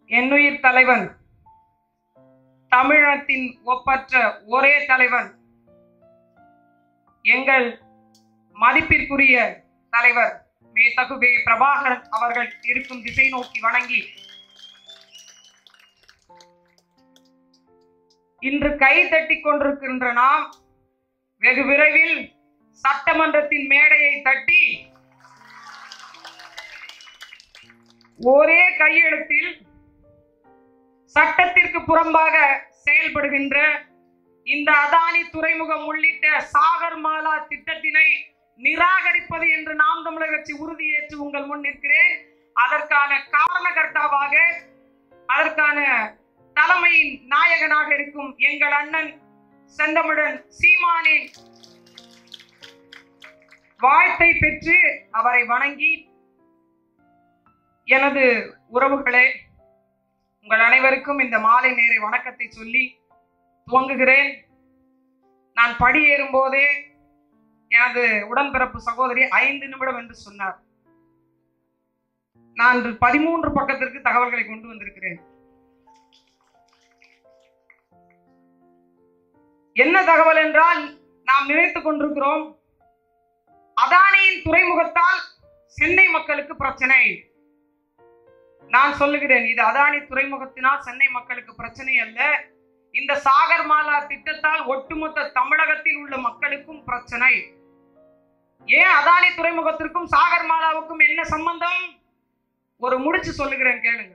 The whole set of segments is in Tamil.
என்னுயிர் தலைவன் தமிழகத்தின் ஒப்பற்ற ஒரே தலைவன் எங்கள் மதிப்பிற்குரிய தலைவர் மேதகு வே பிரபாகரன் அவர்கள் இருக்கும் திசை நோக்கி வணங்கி இன்று கை தட்டிக் கொண்டிருக்கின்ற நாம் வெகு விரைவில் சட்டமன்றத்தின் மேடையை தட்டி ஒரே கையெழுத்தில் சட்டத்திற்கு புறம்பாக செயல்படுகின்ற இந்த அதானி துறைமுகம் உள்ளிட்ட சாகர் மாலா திட்டத்தினை நிராகரிப்பது என்று நாம் தமிழர் கட்சி உறுதியேற்று உங்கள் முன் நிற்கிறேன் அதற்கான காரணகர்த்தாவாக அதற்கான தலைமையின் நாயகனாக இருக்கும் எங்கள் அண்ணன் செந்தமிழன் சீமானின் வாழ்த்தை பெற்று அவரை வணங்கி எனது உறவுகளே உங்கள் அனைவருக்கும் இந்த மாலை நேர வணக்கத்தை சொல்லி துவங்குகிறேன் நான் படியேறும் போதே எனது உடன்பிறப்பு சகோதரி ஐந்து நிமிடம் என்று சொன்னார் நான் பதிமூன்று பக்கத்திற்கு தகவல்களை கொண்டு வந்திருக்கிறேன் என்ன தகவல் என்றால் நாம் நினைத்துக் கொண்டிருக்கிறோம் அதானியின் துறைமுகத்தால் சென்னை மக்களுக்கு பிரச்சனை நான் சொல்லுகிறேன் இது அதானி துறைமுகத்தினால் சென்னை மக்களுக்கு பிரச்சனை அல்ல இந்த சாகர் மாலா திட்டத்தால் ஒட்டுமொத்த தமிழகத்தில் உள்ள மக்களுக்கும் பிரச்சனை ஏன் அதானி துறைமுகத்திற்கும் சாகர் மாலாவுக்கும் என்ன சம்பந்தம் ஒரு முடிச்சு சொல்லுகிறேன் கேளுங்க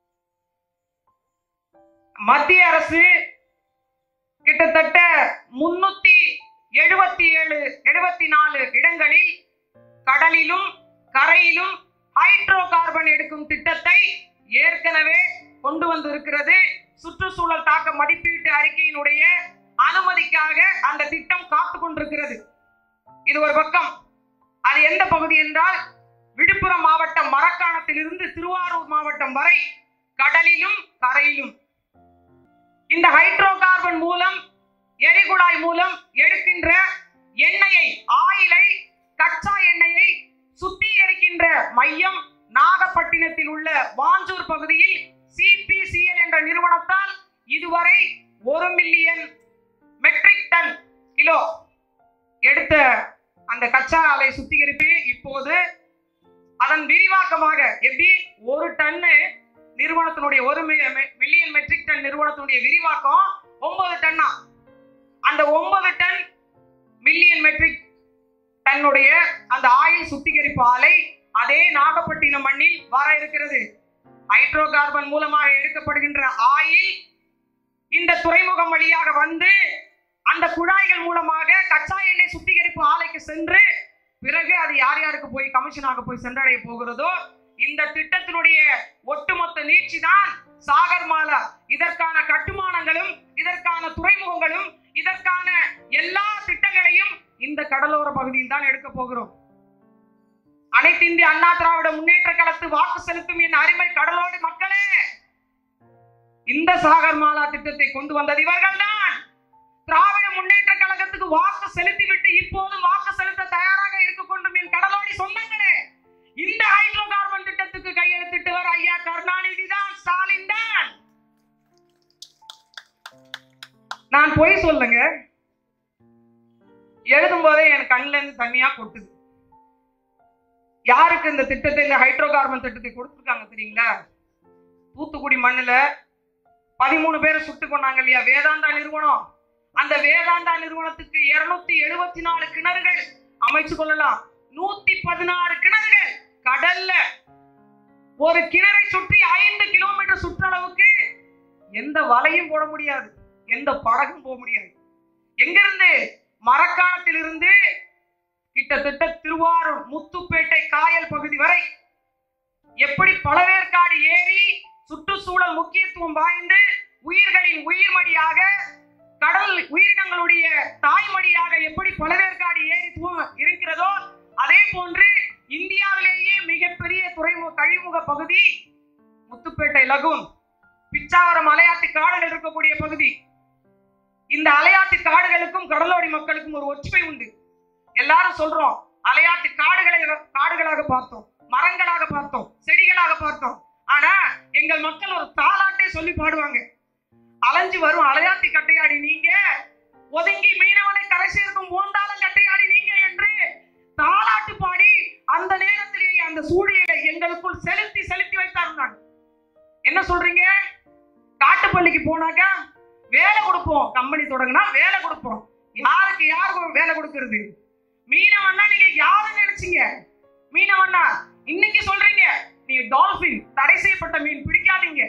மத்திய அரசு கிட்டத்தட்ட முன்னூத்தி எழுபத்தி ஏழு எழுபத்தி நாலு இடங்களில் கடலிலும் கரையிலும் ஹைட்ரோ கார்பன் எடுக்கும் திட்டத்தை ஏற்கனவே கொண்டு வந்திருக்கிறது சுற்றுச்சூழல் தாக்க மதிப்பீட்டு அறிக்கையினுடைய அனுமதிக்காக அந்த திட்டம் காத்து கொண்டிருக்கிறது இது ஒரு பக்கம் அது எந்த பகுதி என்றால் விழுப்புரம் மாவட்டம் மரக்காணத்திலிருந்து திருவாரூர் மாவட்டம் வரை கடலிலும் கரையிலும் இந்த ஹைட்ரோ கார்பன் மூலம் எரிகுழாய் மூலம் எடுக்கின்ற எண்ணெயை ஆயிலை கச்சா எண்ணெயை சுத்திகரிக்கின்ற மையம் நாகப்பட்டினத்தில் உள்ள வாஞ்சூர் பகுதியில் சிபிசிஎல் என்ற நிறுவனத்தால் இதுவரை ஒரு மில்லியன் மெட்ரிக் டன் கிலோ எடுத்த அந்த கச்சா ஆலை சுத்திகரிப்பு இப்போது அதன் விரிவாக்கமாக எப்படி ஒரு டன்னு நிறுவனத்தினுடைய ஒரு மில்லியன் மெட்ரிக் டன் நிறுவனத்தினுடைய விரிவாக்கம் ஒன்பது டன்னா அந்த ஒன்பது டன் மில்லியன் மெட்ரிக் டன்னுடைய அந்த ஆயில் சுத்திகரிப்பு ஆலை அதே நாகப்பட்டினம் மண்ணில் வர இருக்கிறது ஹைட்ரோ கார்பன் மூலமாக எடுக்கப்படுகின்ற ஆயில் இந்த துறைமுகம் வழியாக வந்து அந்த குழாய்கள் மூலமாக கச்சா எண்ணெய் சுத்திகரிப்பு ஆலைக்கு சென்று பிறகு அது யார் யாருக்கு போய் கமிஷனாக போய் சென்றடைய போகிறதோ இந்த திட்டத்தினுடைய ஒட்டுமொத்த நீட்சி தான் சாகர் மாலா இதற்கான கட்டுமானங்களும் இதற்கான துறைமுகங்களும் இதற்கான எல்லா திட்டங்களையும் இந்த கடலோர பகுதியில் தான் எடுக்க போகிறோம் அனைத்து இந்திய அண்ணா திராவிட முன்னேற்ற கழகத்து வாக்கு செலுத்தும் என் அருமை கடலோடு மக்களே இந்த சாகர் மாலா திட்டத்தை கொண்டு வந்தது இவர்கள் தான் திராவிட முன்னேற்ற கழகத்துக்கு வாக்கு செலுத்திவிட்டு இப்போதும் வாக்கு செலுத்த தயாராக இருக்க கொண்டும் என் கடலோடி சொந்தங்களே இந்த ஹைட்ரோ கார்பன் திட்டத்துக்கு கையெழுத்திட்டவர் ஐயா கருணாநிதி தான் ஸ்டாலின் தான் நான் பொய் சொல்லுங்க எழுதும் போதே என் கண்ணுல இருந்து தண்ணியா கொட்டுது யாருக்கு இந்த திட்டத்தை இந்த ஹைட்ரோ கார்பன் திட்டத்தை கொடுத்துருக்காங்க தெரியுங்களா தூத்துக்குடி மண்ணுல பதிமூணு பேரை சுட்டு கொண்டாங்க இல்லையா வேதாந்தா நிறுவனம் அந்த வேதாந்தா நிறுவனத்துக்கு இருநூத்தி எழுபத்தி நாலு கிணறுகள் அமைச்சு கொள்ளலாம் நூத்தி பதினாறு கிணறுகள் கடல்ல ஒரு கிணறை சுற்றி ஐந்து கிலோமீட்டர் சுற்றளவுக்கு எந்த வலையும் போட முடியாது எந்த படகும் போக முடியாது எங்கிருந்து மரக்காணத்திலிருந்து கிட்டத்தட்ட திருவாரூர் முத்துப்பேட்டை காயல் பகுதி வரை எப்படி பழவேற்காடு ஏரி சுற்றுச்சூழல் முக்கியத்துவம் வாய்ந்து உயிர்களின் உயிர்மடியாக கடல் உயிரினங்களுடைய தாய்மடியாக எப்படி பழவேற்காடு ஏரி து- இருக்கிறதோ அதே போன்று இந்தியாவிலேயே மிகப்பெரிய துறைமுக கழிமுக பகுதி முத்துப்பேட்டை லகுன் பிச்சாவரம் அலையாட்டு காடுகள் இருக்கக்கூடிய பகுதி இந்த அலையாட்டு காடுகளுக்கும் கடலோடி மக்களுக்கும் ஒரு ஒற்றுமை உண்டு எல்லாரும் சொல்றோம் அலையாட்டு காடுகளை காடுகளாக பார்த்தோம் மரங்களாக பார்த்தோம் செடிகளாக பார்த்தோம் ஆனா எங்கள் மக்கள் ஒரு தாலாட்டே சொல்லி பாடுவாங்க அலைஞ்சு வரும் அலையாத்தி கட்டையாடி நீங்க ஒதுங்கி மீனவனை கரை சேர்க்கும் போந்தாலும் கட்டையாடி நீங்க என்று தாலாட்டு பாடி அந்த நேரத்திலேயே அந்த சூழியலை எங்களுக்குள் செலுத்தி செலுத்தி வைத்தாருந்தாங்க என்ன சொல்றீங்க காட்டுப்பள்ளிக்கு போனாக்கா வேலை கொடுப்போம் கம்பெனி தொடங்கினா வேலை கொடுப்போம் யாருக்கு யாருக்கு வேலை கொடுக்கறது மீனவன்னா நீங்க யாருன்னு நினைச்சீங்க மீனவன்னா இன்னைக்கு சொல்றீங்க நீங்க டால்பின் தடை செய்யப்பட்ட மீன் பிடிக்காதீங்க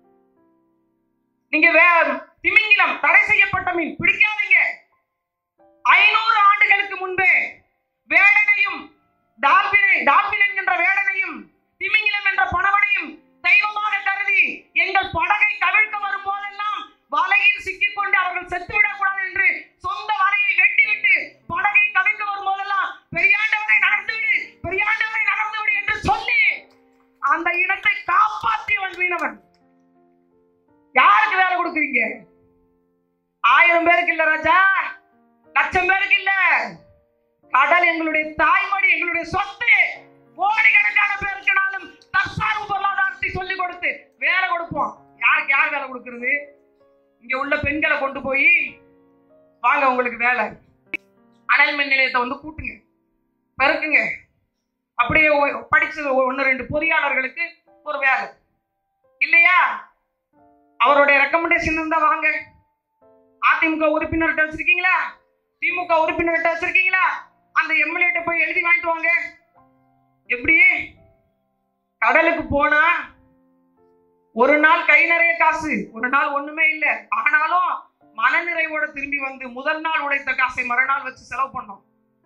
நீங்க வே திமிங்கிலம் தடை செய்யப்பட்ட மீன் பிடிக்காதீங்க ஐநூறு ஆண்டுகளுக்கு முன்பே வேடனையும் டால்பினை டால்பின் என்கின்ற வேடனையும் திமிங்கிலம் என்ற பணவனையும் தெய்வமாக கருதி எங்கள் படகை கவிழ்க்க வரும் போதெல்லாம் வலையில் சிக்கிக்கொண்டு அவர்கள் செத்துவிடக் கூடாது என்று சொந்த வலையை வெட்டிவிட்டு படகை கவிழ்க்க வரும் போதெல்லாம் பெரியாண்டவரை நடந்துவிடு பெரியாண்டவரை நடந்துவிடு என்று சொல்லி அந்த இடத்தை காப்பாற்றியவன் மீனவன் யாருக்கு வேலை கொடுக்குறீங்க ஆயிரம் பேருக்கு இல்ல ராஜா லட்சம் பேருக்கு இல்ல கடல் எங்களுடைய தாய்மொழி எங்களுடைய சொத்து கோடிக்கணக்கான பேருக்குனாலும் தற்சார்பு பொருளாதாரத்தை சொல்லி கொடுத்து வேலை கொடுப்போம் யாருக்கு யார் வேலை கொடுக்கறது இங்க உள்ள பெண்களை கொண்டு போய் வாங்க உங்களுக்கு வேலை அனல் மின் நிலையத்தை வந்து கூட்டுங்க பெருக்குங்க அப்படியே ஒ- படிச்ச ஒன்று ரெண்டு பொறியாளர்களுக்கு ஒரு வேலை இல்லையா அவருடைய ரெக்கமெண்டேஷன் இருந்தா வாங்க அதிமுக உறுப்பினர்கிட்ட வச்சிருக்கீங்களா திமுக உறுப்பினர்கிட்ட வச்சிருக்கீங்களா அந்த எம்எல்ஏட்ட போய் எழுதி வாங்கிட்டு வாங்க எப்படி கடலுக்கு போனா ஒரு நாள் கை நிறைய காசு ஒரு நாள் ஒண்ணுமே இல்ல ஆனாலும் மனநிறைவோட திரும்பி வந்து முதல் நாள் உழைத்த காசை மறுநாள் வச்சு செலவு பண்ணோம்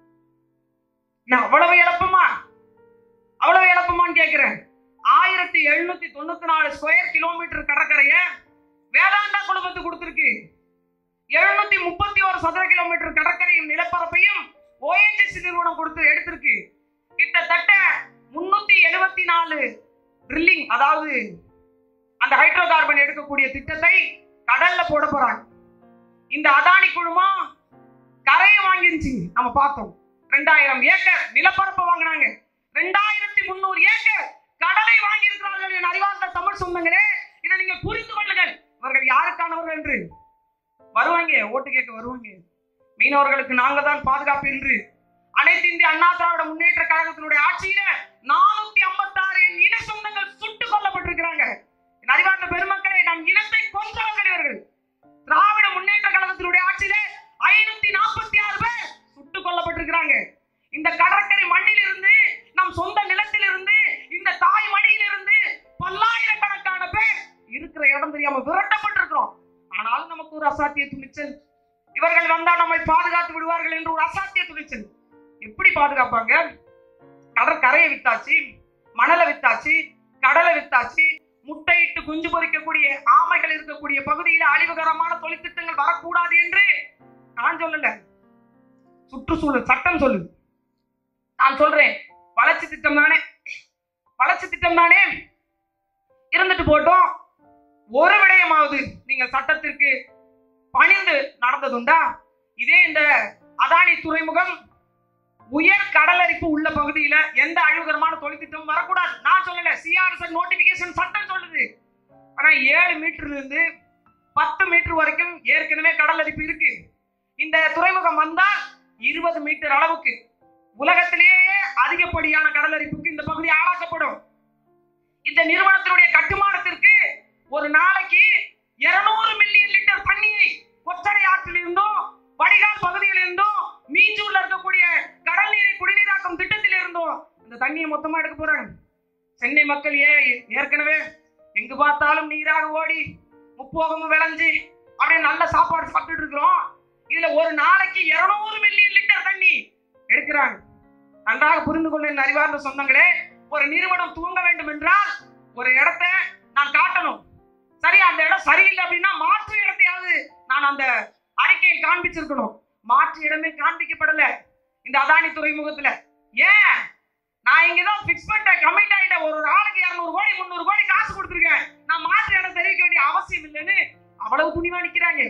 நான் அவ்வளவு இழப்பமா அவ்வளவு இழப்பமான்னு கேக்குறேன் ஆயிரத்தி எழுநூத்தி தொண்ணூத்தி நாலு ஸ்கொயர் கிலோமீட்டர் கடற்கரைய வேதாந்தா குழுமத்துக்கு கொடுத்திருக்கு எழுநூத்தி முப்பத்தி ஒரு சதுர கிலோமீட்டர் கடற்கரையும் நிலப்பரப்பையும் ஓஎன்ஜிசி நிறுவனம் கொடுத்து எடுத்திருக்கு கிட்டத்தட்ட முன்னூத்தி எழுபத்தி நாலு ட்ரில்லிங் அதாவது அந்த ஹைட்ரோ கார்பன் எடுக்கக்கூடிய திட்டத்தை கடல்ல போட போறாங்க இந்த அதானி குழுமம் கரையை வாங்கிருச்சு நம்ம பார்த்தோம் ரெண்டாயிரம் ஏக்கர் நிலப்பரப்பு வாங்கினாங்க ரெண்டாயிரத்தி முந்நூறு ஏக்கர் கடலை வாங்கி இருக்கிறார்கள் என் அறிவார்ந்த தமிழ் சொந்தங்களே இதை நீங்க புரிந்து கொள்ளுங்கள் இவர்கள் யாருக்கானவர்கள் என்று வருவாங்க ஓட்டு கேட்க வருவாங்க மீனவர்களுக்கு நாங்க தான் பாதுகாப்பு என்று அனைத்து இந்திய அண்ணா திராவிட முன்னேற்ற கழகத்தினுடைய ஆட்சியில நானூத்தி ஐம்பத்தாறு என் இன சொந்தங்கள் சுட்டுக் கொல்லப்பட்டிருக்கிறாங்க என் அறிவார்ந்த பெருமக்களே நம் இனத்தை கொன்றவர்கள் இவர்கள் திராவிட முன்னேற்ற கழகத்தினுடைய ஆட்சியில ஐநூத்தி நாற்பத்தி ஆறு பேர் சுட்டுக் கொல்லப்பட்டிருக்கிறாங்க இந்த கடற்கரை மண்ணில் இருந்து நம் சொந்த நிலத்தில் இருந்து இந்த தாய் மடியில் இருந்து பல்லாயிரக்கணக்கான பேர் இருக்கிற இடம் தெரியாம விரட்டப்பட்டிருக்கிறோம் ஆனாலும் நமக்கு ஒரு அசாத்திய துணிச்சல் இவர்கள் வந்தா நம்மை பாதுகாத்து விடுவார்கள் என்று ஒரு அசாத்திய துணிச்சல் எப்படி பாதுகாப்பாங்க கடற்கரையை வித்தாச்சு மணலை வித்தாச்சு கடலை வித்தாச்சு முட்டையிட்டு குஞ்சு பொரிக்கக்கூடிய ஆமைகள் இருக்கக்கூடிய பகுதியில் அழிவுகரமான தொழிற்திட்டங்கள் வரக்கூடாது என்று நான் சொல்லல சுற்றுச்சூழல் சட்டம் சொல்லுது நான் சொல்றேன் வளர்ச்சி திட்டம் தானே வளர்ச்சி திட்டம் தானே இருந்துட்டு போட்டோம் ஒரு விடயமாவது நீங்கள் சட்டத்திற்கு பணிந்து நடந்ததுண்டா இதே இந்த அதானி துறைமுகம் உயர் கடலரிப்பு உள்ள பகுதியில எந்த அழிவுகரமான தொழிற்திட்டமும் வரக்கூடாது நான் சொல்லல சிஆர்எஸ் நோட்டிபிகேஷன் சட்டம் சொல்லுது ஆனா ஏழு மீட்டர்ல இருந்து பத்து மீட்டர் வரைக்கும் ஏற்கனவே கடலரிப்பு இருக்கு இந்த துறைமுகம் வந்தால் இருபது மீட்டர் அளவுக்கு உலகத்திலேயே அதிகப்படியான கடலரிப்புக்கு இந்த பகுதி ஆளாக்கப்படும் இந்த நிறுவனத்தினுடைய கட்டுமானத்திற்கு ஒரு நாளைக்கு 200 மில்லியன் லிட்டர் தண்ணியை கொச்சடை ஆற்றில் இருந்தும் வடிகால் பகுதியில் இருந்தும் மீஞ்சூர்ல இருக்கக்கூடிய கடல் நீரை குடிநீராக்கும் திட்டத்தில் இருந்தும் இந்த தண்ணியை மொத்தமா எடுக்க போறாங்க சென்னை மக்கள் ஏ ஏற்கனவே எங்கு பார்த்தாலும் நீராக ஓடி முப்போகமும் விளைஞ்சு அப்படியே நல்ல சாப்பாடு சாப்பிட்டுட்டு இருக்கிறோம் இதுல ஒரு நாளைக்கு 200 மில்லியன் லிட்டர் தண்ணி எடுக்கிறாங்க நன்றாக புரிந்து கொள்ள என் அறிவார்ந்த சொந்தங்களே ஒரு நிறுவனம் துவங்க வேண்டும் என்றால் ஒரு இடத்தை நான் காட்டணும் சரி அந்த இடம் சரியில்லை அப்படின்னா மாற்று இடத்தையாவது நான் அந்த அறிக்கையில் காண்பிச்சிருக்கணும் மாற்று இடமே காண்பிக்கப்படல இந்த அதானி துறைமுகத்துல ஏன் நான் இங்கதான் பிக்ஸ் பண்ணிட்டேன் கமிட் ஆயிட்டேன் ஒரு ஒரு ஆளுக்கு இருநூறு கோடி முந்நூறு கோடி காசு கொடுத்துருக்கேன் நான் மாற்று இடம் தெரிவிக்க வேண்டிய அவசியம் இல்லைன்னு அவ்வளவு துணிவா நிக்கிறாங்க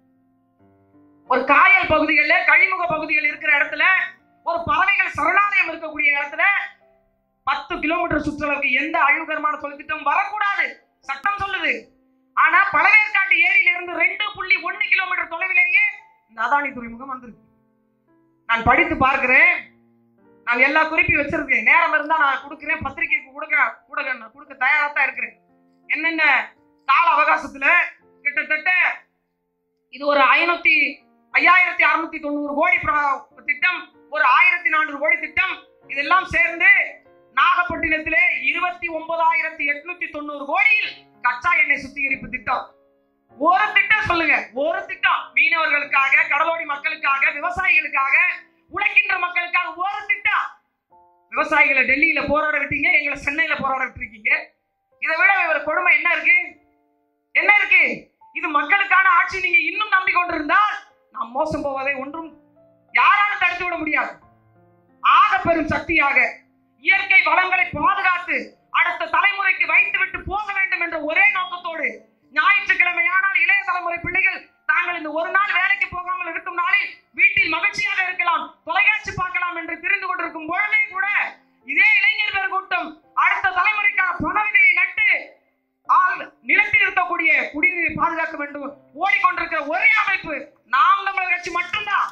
ஒரு காயல் பகுதிகளில் கழிமுக பகுதிகள் இருக்கிற இடத்துல ஒரு பறவைகள் சரணாலயம் இருக்கக்கூடிய இடத்துல பத்து கிலோமீட்டர் சுற்றளவுக்கு எந்த அழிவுகரமான தொழிற்திட்டம் வரக்கூடாது சட்டம் சொல்லுது ஆனா பழவேற்காட்டு ஏரியில இருந்து ரெண்டு புள்ளி ஒன்னு கிலோமீட்டர் தொலைவிலேயே இந்த அதானி துறைமுகம் வந்திருக்கு நான் படித்து பார்க்கிறேன் நான் எல்லா குறிப்பையும் வச்சிருக்கேன் நேரம் இருந்தா நான் கொடுக்கிறேன் பத்திரிகைக்கு கொடுக்க கொடுக்க நான் கொடுக்க தயாரா தான் இருக்கிறேன் என்னென்ன கால அவகாசத்துல கிட்டத்தட்ட இது ஒரு ஐநூத்தி ஐயாயிரத்தி அறுநூத்தி தொண்ணூறு கோடி பிர- திட்டம் ஒரு ஆயிரத்தி நானூறு கோடி திட்டம் இதெல்லாம் சேர்ந்து நாகப்பட்டினத்திலே இருபத்தி ஒன்பதாயிரத்தி எட்நூத்தி தொண்ணூறு கோடியில் கச்சா எண்ணெய் சுத்திகரிப்பு திட்டம் ஒரு திட்டம் சொல்லுங்க ஒரு திட்டம் மீனவர்களுக்காக கடலோடி மக்களுக்காக விவசாயிகளுக்காக உழைக்கின்ற மக்களுக்காக ஒரு திட்டம் விவசாயிகளை டெல்லியில போராட விட்டீங்க எங்களை சென்னையில போராட விட்டுருக்கீங்க இதை விட ஒரு கொடுமை என்ன இருக்கு என்ன இருக்கு இது மக்களுக்கான ஆட்சி நீங்க இன்னும் நம்பிக்கொண்டிருந்தால் நாம் மோசம் போவதை ஒன்றும் யாராலும் தடுத்து விட முடியாது ஆக பெரும் சக்தியாக இயற்கை வளங்களை பாதுகாத்து அடுத்த தலைமுறைக்கு வைத்துவிட்டு போக வேண்டும் என்ற ஒரே நோக்கத்தோடு ஞாயிற்றுக்கிழமையானால் இளைய தலைமுறை பிள்ளைகள் தாங்கள் இந்த ஒரு நாள் வேலைக்கு போகாமல் இருக்கும் நாளில் வீட்டில் மகிழ்ச்சியாக இருக்கலாம் தொலைக்காட்சி பார்க்கலாம் என்று தெரிந்து கொண்டிருக்கும் பொழுதே கூட இதே இளைஞர் பெருக்கூட்டம் அடுத்த தலைமுறைக்கான பணவிதையை நட்டு ஆள் நிலத்தில் இருக்கக்கூடிய குடிநீரை பாதுகாக்க வேண்டும் ஓடிக்கொண்டிருக்கிற ஒரே அமைப்பு நாம் தமிழர் கட்சி மட்டும்தான்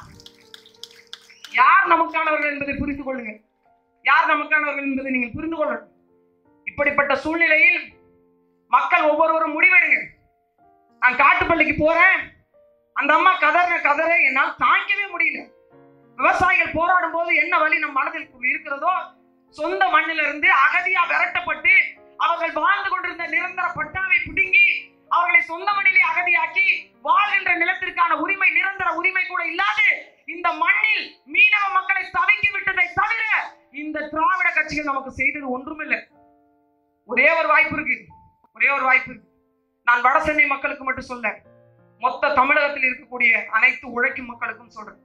யார் நமக்கானவர்கள் என்பதை புரிந்து கொள்ளுங்க யார் நமக்கானவர்கள் என்பதை நீங்கள் புரிந்து கொள்ளணும் இப்படிப்பட்ட சூழ்நிலையில் மக்கள் ஒவ்வொருவரும் முடிவெடுங்க நான் காட்டுப்பள்ளிக்கு போறேன் அந்த அம்மா கதற கதற என்னால் தாங்கிக்கவே முடியல விவசாயிகள் போராடும் போது என்ன வழி நம் மனதில் இருக்கிறதோ சொந்த மண்ணில இருந்து அகதியா விரட்டப்பட்டு அவர்கள் வாழ்ந்து கொண்டிருந்த நிரந்தர பட்டாவை பிடுங்கி அவர்களை சொந்த மண்ணிலே அகதியாக்கி வாழ்கின்ற நிலத்திற்கான உரிமை நிரந்தர உரிமை கூட இல்லாது இந்த மண்ணில் மீனவ மக்களை தவிக்கி விட்டதை தவிர இந்த திராவிட கட்சிகள் நமக்கு செய்தது ஒன்றுமில்லை ஒரே ஒரு வாய்ப்பு இருக்கு ஒரே ஒரு வாய்ப்பு இருக்கு நான் வட சென்னை மக்களுக்கு மட்டும் சொல்ல மொத்த தமிழகத்தில் இருக்கக்கூடிய அனைத்து உழைக்கும் மக்களுக்கும் சொல்றேன்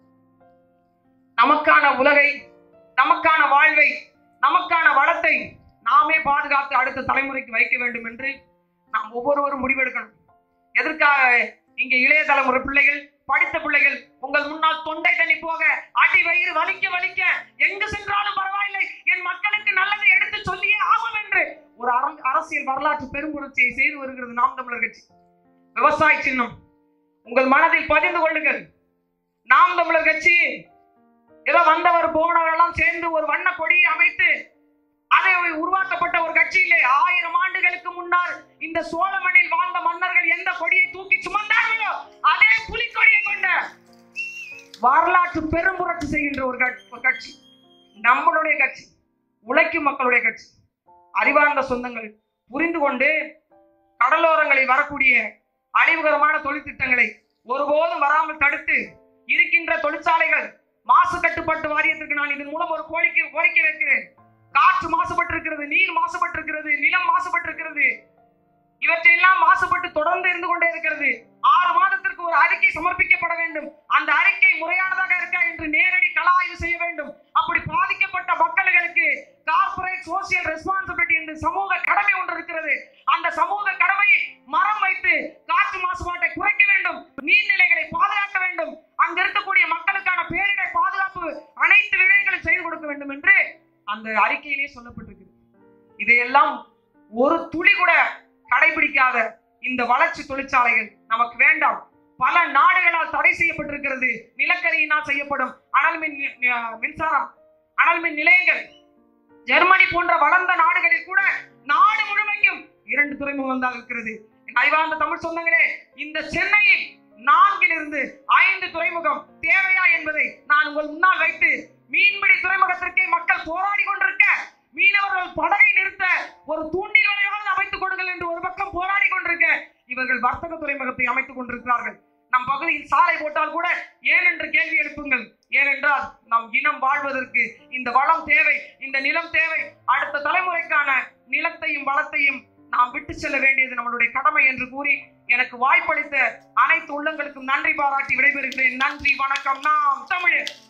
நமக்கான உலகை நமக்கான வாழ்வை நமக்கான வளத்தை நாமே பாதுகாத்து அடுத்த தலைமுறைக்கு வைக்க வேண்டும் என்று நாம் ஒவ்வொருவரும் முடிவெடுக்கணும் எதற்காக இங்க இளைய தலைமுறை பிள்ளைகள் படித்த பிள்ளைகள் உங்கள் முன்னால் தொண்டை தண்ணி போக அடி வயிறு வலிக்க வலிக்க எங்கு சென்றாலும் பரவாயில்லை என் மக்களுக்கு நல்லதை எடுத்து சொல்லியே ஆகும் என்று ஒரு அரங்- அரசியல் வரலாற்று பெரும்புரட்சியை செய்து வருகிறது நாம் தமிழர் கட்சி விவசாய சின்னம் உங்கள் மனதில் பதிந்து கொள்ளுங்கள் நாம் தமிழர் கட்சி ஏதோ வந்தவர் போனவர் எல்லாம் சேர்ந்து ஒரு வண்ண கொடியை அமைத்து அதை உருவாக்கப்பட்ட ஒரு கட்சியிலே ஆயிரம் ஆண்டுகளுக்கு முன்னால் இந்த சோழ மண்ணில் வாழ்ந்த மன்னர்கள் எந்த கொடியை தூக்கி சுமந்தார்களோ அதே புலிக்கொடியை கொண்ட வரலாற்று பெரும்புரட்சி செய்கின்ற ஒரு கட்சி- ஒரு கட்சி நம்மளுடைய கட்சி உழைக்கும் மக்களுடைய கட்சி அறிவார்ந்த சொந்தங்கள் புரிந்து கொண்டு கடலோரங்களில் வரக்கூடிய அழிவுகரமான தொழிற்திட்டங்களை ஒருபோதும் வராமல் தடுத்து இருக்கின்ற தொழிற்சாலைகள் மாசு கட்டுப்பாட்டு வாரியத்திற்கு நான் இதன் மூலம் ஒரு கோரிக்கை கோரிக்கை வைக்கிறேன் காற்று மாசுபட்டிருக்கிறது நீர் மாசுபட்டிருக்கிறது நிலம் மாசுபட்டிருக்கிறது இவற்றையெல்லாம் மாசுபட்டு தொடர்ந்து இருந்து கொண்டே இருக்கிறது ஆறு மாதத்திற்கு ஒரு அறிக்கை சமர்ப்பிக்கப்பட வேண்டும் அந்த அறிக்கை முறையானதாக இருக்கா என்று நேரடி கள ஆய்வு செய்ய வேண்டும் அப்படி பாதிக்கப்பட்ட மக்களுக்கு கார்ப்பரேட் சோசியல் ரெஸ்பான்சிபிலிட்டி என்று சமூக கடமை ஒன்று இருக்கிறது அந்த சமூக கடமையை மரம் வைத்து காற்று மாசுபாட்டை குறைக்க வேண்டும் நீர்நிலைகளை பாதுகாக்க வேண்டும் அங்க இருக்கக்கூடிய மக்களுக்கான பேரிடர் பாதுகாப்பு அனைத்து விடயங்களும் செய்து கொடுக்க வேண்டும் என்று அந்த அறிக்கையிலே சொல்லப்பட்டிருக்கிறது இதையெல்லாம் ஒரு துளி கூட கடைபிடிக்காத இந்த வளர்ச்சி தொழிற்சாலைகள் நமக்கு வேண்டாம் பல நாடுகளால் தடை செய்யப்பட்டிருக்கிறது நிலக்கரியினால் செய்யப்படும் அனல் மின் நி- நி- மின்சாரம் அனல் மின் நிலையங்கள் ஜெர்மனி போன்ற வளர்ந்த நாடுகளில் கூட நாடு முழுமைக்கும் இரண்டு துறைமுகம் தான் இருக்கிறது என் அறிவார்ந்த தமிழ் சொந்தங்களே இந்த சென்னையில் நான்கிலிருந்து ஐந்து துறைமுகம் தேவையா என்பதை நான் உங்கள் முன்னால் வைத்து மீன்பிடி துறைமுகத்திற்கே மக்கள் போராடி கொண்டிருக்க மீனவர்கள் படகை நிறுத்த ஒரு தூண்டில் வலையாவது அமைத்துக் கொடுங்கள் என்று ஒரு பக்கம் போராடி கொண்டிருக்க இவர்கள் வர்த்தக துறைமுகத்தை அமைத்துக் கொண்டிருக்கிறார்கள் நம் பகுதியில் சாலை போட்டால் கூட ஏன் என்று கேள்வி எழுப்புங்கள் ஏனென்றால் நம் இனம் வாழ்வதற்கு இந்த வளம் தேவை இந்த நிலம் தேவை அடுத்த தலைமுறைக்கான நிலத்தையும் வளத்தையும் நாம் விட்டு செல்ல வேண்டியது நம்மளுடைய கடமை என்று கூறி எனக்கு வாய்ப்பளித்த அனைத்து உள்ளங்களுக்கும் நன்றி பாராட்டி விடைபெறுகிறேன் நன்றி வணக்கம் நாம் தமிழர்